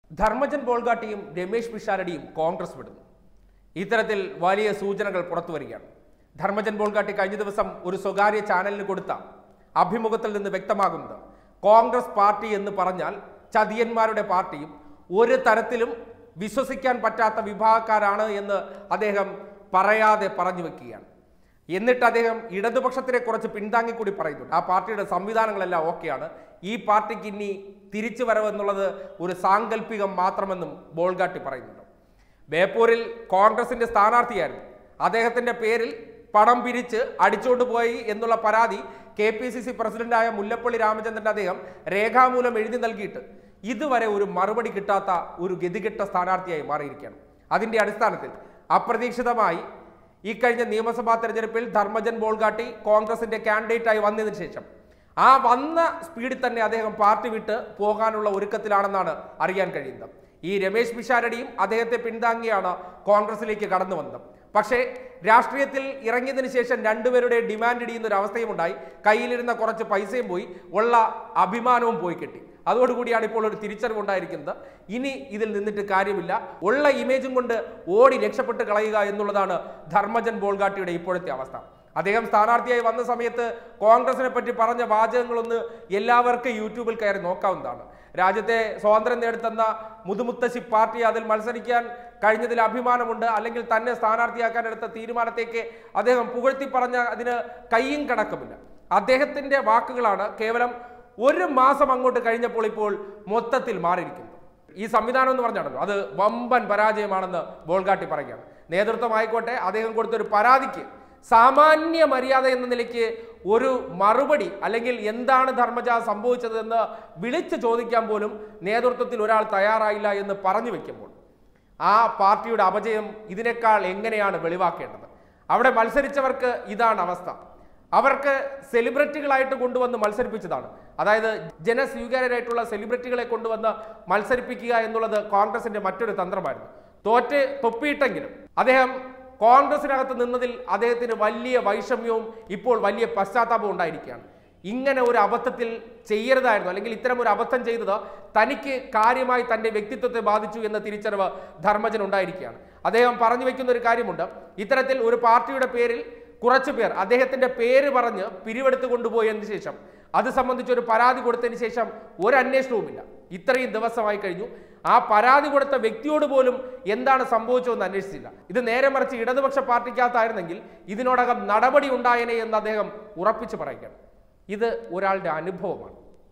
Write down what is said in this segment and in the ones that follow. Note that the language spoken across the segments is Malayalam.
ധർമ്മജൻ ബോൾഗാട്ടിയും രമേശ് പിഷാരടിയും കോൺഗ്രസ് വിടുന്നു ഇത്തരത്തിൽ വലിയ സൂചനകൾ പുറത്തു വരികയാണ് ധർമ്മജൻ ബോൾഗാട്ടി കഴിഞ്ഞ ദിവസം ഒരു സ്വകാര്യ ചാനലിന് കൊടുത്ത അഭിമുഖത്തിൽ നിന്ന് വ്യക്തമാകുന്നത് കോൺഗ്രസ് പാർട്ടി എന്ന് പറഞ്ഞാൽ ചതിയന്മാരുടെ പാർട്ടിയും ഒരു തരത്തിലും വിശ്വസിക്കാൻ പറ്റാത്ത വിഭാഗക്കാരാണ് എന്ന് അദ്ദേഹം പറയാതെ പറഞ്ഞു വെക്കുകയാണ് എന്നിട്ട് അദ്ദേഹം ഇടതുപക്ഷത്തിനെ കുറച്ച് പിന്താങ്ങിക്കൂടി പറയുന്നുണ്ട് ആ പാർട്ടിയുടെ സംവിധാനങ്ങളെല്ലാം ഓക്കെയാണ് ഈ പാർട്ടിക്ക് ഇനി തിരിച്ചു വരവെന്നുള്ളത് ഒരു സാങ്കല്പികം മാത്രമെന്നും ബോൾഗാട്ടി പറയുന്നുണ്ട് ബേപ്പൂരിൽ കോൺഗ്രസിന്റെ സ്ഥാനാർത്ഥിയായിരുന്നു അദ്ദേഹത്തിന്റെ പേരിൽ പണം പിരിച്ച് അടിച്ചുകൊണ്ട് പോയി എന്നുള്ള പരാതി കെ പി സി സി പ്രസിഡന്റായ മുല്ലപ്പള്ളി രാമചന്ദ്രൻ അദ്ദേഹം രേഖാമൂലം എഴുതി നൽകിയിട്ട് ഇതുവരെ ഒരു മറുപടി കിട്ടാത്ത ഒരു ഗതികെട്ട സ്ഥാനാർത്ഥിയായി മാറിയിരിക്കുകയാണ് അതിന്റെ അടിസ്ഥാനത്തിൽ അപ്രതീക്ഷിതമായി ഇക്കഴിഞ്ഞ നിയമസഭാ തെരഞ്ഞെടുപ്പിൽ ധർമ്മജൻ ബോൾഗാട്ടി കോൺഗ്രസിന്റെ കാൻഡിഡേറ്റായി വന്നതിന് ശേഷം ആ വന്ന സ്പീഡിൽ തന്നെ അദ്ദേഹം പാർട്ടി വിട്ട് പോകാനുള്ള ഒരുക്കത്തിലാണെന്നാണ് അറിയാൻ കഴിയുന്നത് ഈ രമേശ് പിഷാരടിയും അദ്ദേഹത്തെ പിന്താങ്ങിയാണ് കോൺഗ്രസിലേക്ക് കടന്നു വന്നത് പക്ഷേ രാഷ്ട്രീയത്തിൽ ഇറങ്ങിയതിന് ശേഷം രണ്ടുപേരുടെ ഡിമാൻഡ് ഇടിയുന്ന ഒരു അവസ്ഥയും ഉണ്ടായി കയ്യിലിരുന്ന കുറച്ച് പൈസയും പോയി ഉള്ള അഭിമാനവും പോയി കിട്ടി അതോടുകൂടിയാണ് ഇപ്പോൾ ഒരു തിരിച്ചറിവ് ഉണ്ടായിരിക്കുന്നത് ഇനി ഇതിൽ നിന്നിട്ട് കാര്യമില്ല ഉള്ള ഇമേജും കൊണ്ട് ഓടി രക്ഷപ്പെട്ട് കളയുക എന്നുള്ളതാണ് ധർമ്മജൻ ബോൾഗാട്ടിയുടെ ഇപ്പോഴത്തെ അവസ്ഥ അദ്ദേഹം സ്ഥാനാർത്ഥിയായി വന്ന സമയത്ത് കോൺഗ്രസിനെ പറ്റി പറഞ്ഞ വാചകങ്ങളൊന്ന് എല്ലാവർക്കും യൂട്യൂബിൽ കയറി നോക്കാവുന്നതാണ് രാജ്യത്തെ സ്വാതന്ത്ര്യം നേടിത്തന്ന മുതുമുത്തശ്ശി പാർട്ടി അതിൽ മത്സരിക്കാൻ കഴിഞ്ഞതിൽ അഭിമാനമുണ്ട് അല്ലെങ്കിൽ തന്നെ സ്ഥാനാർത്ഥിയാക്കാൻ എടുത്ത തീരുമാനത്തേക്ക് അദ്ദേഹം പുകഴ്ത്തി പറഞ്ഞ അതിന് കയ്യും കണക്കുമില്ല അദ്ദേഹത്തിന്റെ വാക്കുകളാണ് കേവലം ഒരു മാസം അങ്ങോട്ട് കഴിഞ്ഞപ്പോൾ ഇപ്പോൾ മൊത്തത്തിൽ മാറിയിരിക്കുന്നത് ഈ സംവിധാനം എന്ന് പറഞ്ഞാണല്ലോ അത് വമ്പൻ പരാജയമാണെന്ന് ബോൾഗാട്ടി പറയുകയാണ് നേതൃത്വമായിക്കോട്ടെ അദ്ദേഹം കൊടുത്തൊരു പരാതിക്ക് സാമാന്യ മര്യാദ എന്ന നിലയ്ക്ക് ഒരു മറുപടി അല്ലെങ്കിൽ എന്താണ് ധർമ്മജ സംഭവിച്ചത് എന്ന് വിളിച്ചു ചോദിക്കാൻ പോലും നേതൃത്വത്തിൽ ഒരാൾ തയ്യാറായില്ല എന്ന് പറഞ്ഞു വെക്കുമ്പോൾ ആ പാർട്ടിയുടെ അപജയം ഇതിനേക്കാൾ എങ്ങനെയാണ് വെളിവാക്കേണ്ടത് അവിടെ മത്സരിച്ചവർക്ക് ഇതാണ് അവസ്ഥ അവർക്ക് സെലിബ്രിറ്റികളായിട്ട് കൊണ്ടുവന്ന് മത്സരിപ്പിച്ചതാണ് അതായത് ജനസ്വീകാര്യരായിട്ടുള്ള സെലിബ്രിറ്റികളെ കൊണ്ടുവന്ന് മത്സരിപ്പിക്കുക എന്നുള്ളത് കോൺഗ്രസിന്റെ മറ്റൊരു തന്ത്രമായിരുന്നു തോറ്റ് തൊപ്പിയിട്ടെങ്കിലും അദ്ദേഹം കോൺഗ്രസിനകത്ത് നിന്നതിൽ അദ്ദേഹത്തിന് വലിയ വൈഷമ്യവും ഇപ്പോൾ വലിയ പശ്ചാത്താപവും ഉണ്ടായിരിക്കുകയാണ് ഇങ്ങനെ ഒരു അബദ്ധത്തിൽ ചെയ്യരുതായിരുന്നു അല്ലെങ്കിൽ ഇത്തരം ഒരു അബദ്ധം ചെയ്തത് തനിക്ക് കാര്യമായി തന്റെ വ്യക്തിത്വത്തെ ബാധിച്ചു എന്ന തിരിച്ചറിവ് ധർമ്മജൻ ഉണ്ടായിരിക്കുകയാണ് അദ്ദേഹം പറഞ്ഞു വെക്കുന്ന ഒരു കാര്യമുണ്ട് ഇത്തരത്തിൽ ഒരു പാർട്ടിയുടെ പേരിൽ കുറച്ചു പേർ അദ്ദേഹത്തിന്റെ പേര് പറഞ്ഞ് പിരിവെടുത്ത് കൊണ്ടുപോയതിനു ശേഷം അത് സംബന്ധിച്ച് ഒരു പരാതി കൊടുത്തതിന് ശേഷം ഒരു അന്വേഷണവുമില്ല ഇത്രയും ദിവസമായി കഴിഞ്ഞു ആ പരാതി കൊടുത്ത വ്യക്തിയോട് പോലും എന്താണ് സംഭവിച്ചതെന്ന് അന്വേഷിച്ചില്ല ഇത് നേരെ മറിച്ച് ഇടതുപക്ഷ പാർട്ടിക്കകത്തായിരുന്നെങ്കിൽ ഇതിനോടകം നടപടി ഉണ്ടായേനെ എന്ന് അദ്ദേഹം ഉറപ്പിച്ചു പറയുകയാണ് ഇത് ഒരാളുടെ അനുഭവമാണ്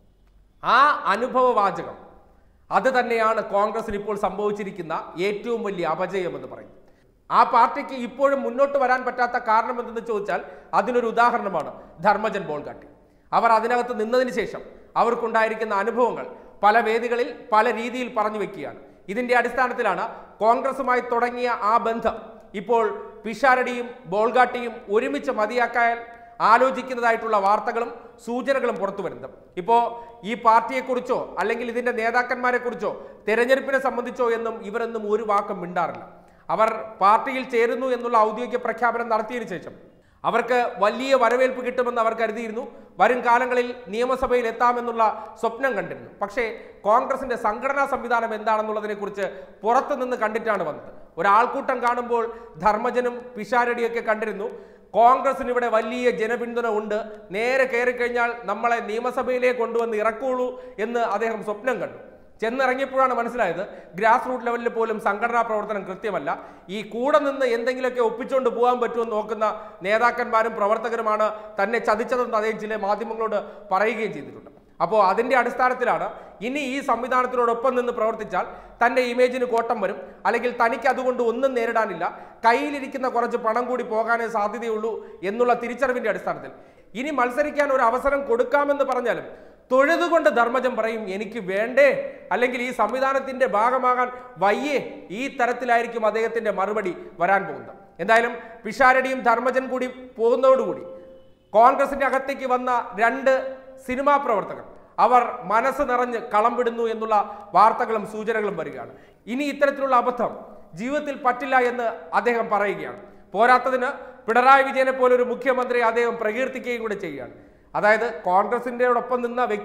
ആ അനുഭവവാചകം അത് തന്നെയാണ് കോൺഗ്രസിന് ഇപ്പോൾ സംഭവിച്ചിരിക്കുന്ന ഏറ്റവും വലിയ അപജയം എന്ന് പറയുന്നത് ആ പാർട്ടിക്ക് ഇപ്പോഴും മുന്നോട്ട് വരാൻ പറ്റാത്ത കാരണം എന്തെന്ന് ചോദിച്ചാൽ അതിനൊരു ഉദാഹരണമാണ് ധർമ്മജൻ ബോൾഗാട്ടി അവർ അതിനകത്ത് നിന്നതിന് ശേഷം അവർക്കുണ്ടായിരിക്കുന്ന അനുഭവങ്ങൾ പല വേദികളിൽ പല രീതിയിൽ പറഞ്ഞു വെക്കുകയാണ് ഇതിന്റെ അടിസ്ഥാനത്തിലാണ് കോൺഗ്രസുമായി തുടങ്ങിയ ആ ബന്ധം ഇപ്പോൾ പിഷാരടിയും ബോൾഗാട്ടിയും ഒരുമിച്ച് മതിയാക്കാൻ ആലോചിക്കുന്നതായിട്ടുള്ള വാർത്തകളും സൂചനകളും പുറത്തു വരുന്നത് ഇപ്പോൾ ഈ പാർട്ടിയെക്കുറിച്ചോ അല്ലെങ്കിൽ ഇതിന്റെ നേതാക്കന്മാരെ കുറിച്ചോ തെരഞ്ഞെടുപ്പിനെ സംബന്ധിച്ചോ എന്നും ഇവരൊന്നും ഒരു വാക്കും മിണ്ടാറില്ല അവർ പാർട്ടിയിൽ ചേരുന്നു എന്നുള്ള ഔദ്യോഗിക പ്രഖ്യാപനം നടത്തിയതിനു ശേഷം അവർക്ക് വലിയ വരവേൽപ്പ് കിട്ടുമെന്ന് അവർ കരുതിയിരുന്നു വരും കാലങ്ങളിൽ നിയമസഭയിൽ എത്താമെന്നുള്ള സ്വപ്നം കണ്ടിരുന്നു പക്ഷേ കോൺഗ്രസിന്റെ സംഘടനാ സംവിധാനം എന്താണെന്നുള്ളതിനെ കുറിച്ച് പുറത്തുനിന്ന് കണ്ടിട്ടാണ് വന്നത് ഒരാൾക്കൂട്ടം കാണുമ്പോൾ ധർമ്മജനും പിഷാരടിയൊക്കെ കണ്ടിരുന്നു കോൺഗ്രസിന് ഇവിടെ വലിയ ജനപിന്തുണ ഉണ്ട് നേരെ കയറി കഴിഞ്ഞാൽ നമ്മളെ നിയമസഭയിലേക്ക് കൊണ്ടുവന്ന് ഇറക്കുള്ളൂ എന്ന് അദ്ദേഹം സ്വപ്നം കണ്ടു ചെന്നിറങ്ങിയപ്പോഴാണ് മനസ്സിലായത് ഗ്രാസ് റൂട്ട് ലെവലിൽ പോലും സംഘടനാ പ്രവർത്തനം കൃത്യമല്ല ഈ കൂടെ നിന്ന് എന്തെങ്കിലുമൊക്കെ ഒപ്പിച്ചുകൊണ്ട് പോകാൻ പറ്റുമെന്ന് നോക്കുന്ന നേതാക്കന്മാരും പ്രവർത്തകരുമാണ് തന്നെ ചതിച്ചതെന്ന് അദ്ദേഹം ചില മാധ്യമങ്ങളോട് പറയുകയും ചെയ്തിട്ടുണ്ട് അപ്പോൾ അതിന്റെ അടിസ്ഥാനത്തിലാണ് ഇനി ഈ സംവിധാനത്തിനോടൊപ്പം നിന്ന് പ്രവർത്തിച്ചാൽ തന്റെ ഇമേജിന് കോട്ടം വരും അല്ലെങ്കിൽ തനിക്ക് അതുകൊണ്ട് ഒന്നും നേരിടാനില്ല കയ്യിലിരിക്കുന്ന കുറച്ച് പണം കൂടി പോകാനേ സാധ്യതയുള്ളൂ എന്നുള്ള തിരിച്ചറിവിന്റെ അടിസ്ഥാനത്തിൽ ഇനി മത്സരിക്കാൻ ഒരു അവസരം കൊടുക്കാമെന്ന് പറഞ്ഞാലും തൊഴുതുകൊണ്ട് ധർമ്മജം പറയും എനിക്ക് വേണ്ടേ അല്ലെങ്കിൽ ഈ സംവിധാനത്തിന്റെ ഭാഗമാകാൻ വയ്യേ ഈ തരത്തിലായിരിക്കും അദ്ദേഹത്തിന്റെ മറുപടി വരാൻ പോകുന്നത് എന്തായാലും പിഷാരടിയും ധർമ്മജൻ കൂടി പോകുന്നതോടുകൂടി കോൺഗ്രസിന്റെ അകത്തേക്ക് വന്ന രണ്ട് സിനിമാ പ്രവർത്തകർ അവർ മനസ്സ് നിറഞ്ഞ് കളം വിടുന്നു എന്നുള്ള വാർത്തകളും സൂചനകളും വരികയാണ് ഇനി ഇത്തരത്തിലുള്ള അബദ്ധം ജീവിതത്തിൽ പറ്റില്ല എന്ന് അദ്ദേഹം പറയുകയാണ് പോരാത്തതിന് പിണറായി വിജയനെ പോലെ ഒരു മുഖ്യമന്ത്രി അദ്ദേഹം പ്രകീർത്തിക്കുകയും കൂടെ ചെയ്യുകയാണ് അതായത് കോൺഗ്രസിന്റെ ഒപ്പം നിന്ന വ്യക്തി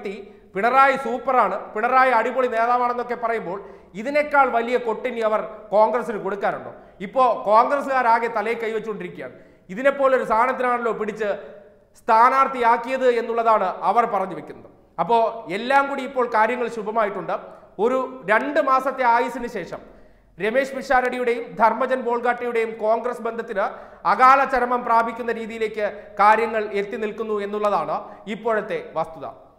പിണറായി സൂപ്പറാണ് പിണറായി അടിപൊളി നേതാവാണെന്നൊക്കെ പറയുമ്പോൾ ഇതിനേക്കാൾ വലിയ കൊട്ടിനി അവർ കോൺഗ്രസിന് കൊടുക്കാറുണ്ടോ ഇപ്പോൾ കോൺഗ്രസ്സുകാരാകെ തലയിൽ കൈവച്ചുകൊണ്ടിരിക്കുകയാണ് ഇതിനെപ്പോലൊരു സാധനത്തിനാണല്ലോ പിടിച്ച് സ്ഥാനാർത്ഥിയാക്കിയത് എന്നുള്ളതാണ് അവർ പറഞ്ഞു വെക്കുന്നത് അപ്പോൾ എല്ലാം കൂടി ഇപ്പോൾ കാര്യങ്ങൾ ശുഭമായിട്ടുണ്ട് ഒരു രണ്ട് മാസത്തെ ആയുസിന് ശേഷം രമേശ് പിഷാരടിയുടെയും ധർമ്മജൻ ബോൾഗാട്ടിയുടെയും കോൺഗ്രസ് ബന്ധത്തിന് അകാല ചരമം പ്രാപിക്കുന്ന രീതിയിലേക്ക് കാര്യങ്ങൾ എത്തി നിൽക്കുന്നു എന്നുള്ളതാണ് ഇപ്പോഴത്തെ വസ്തുത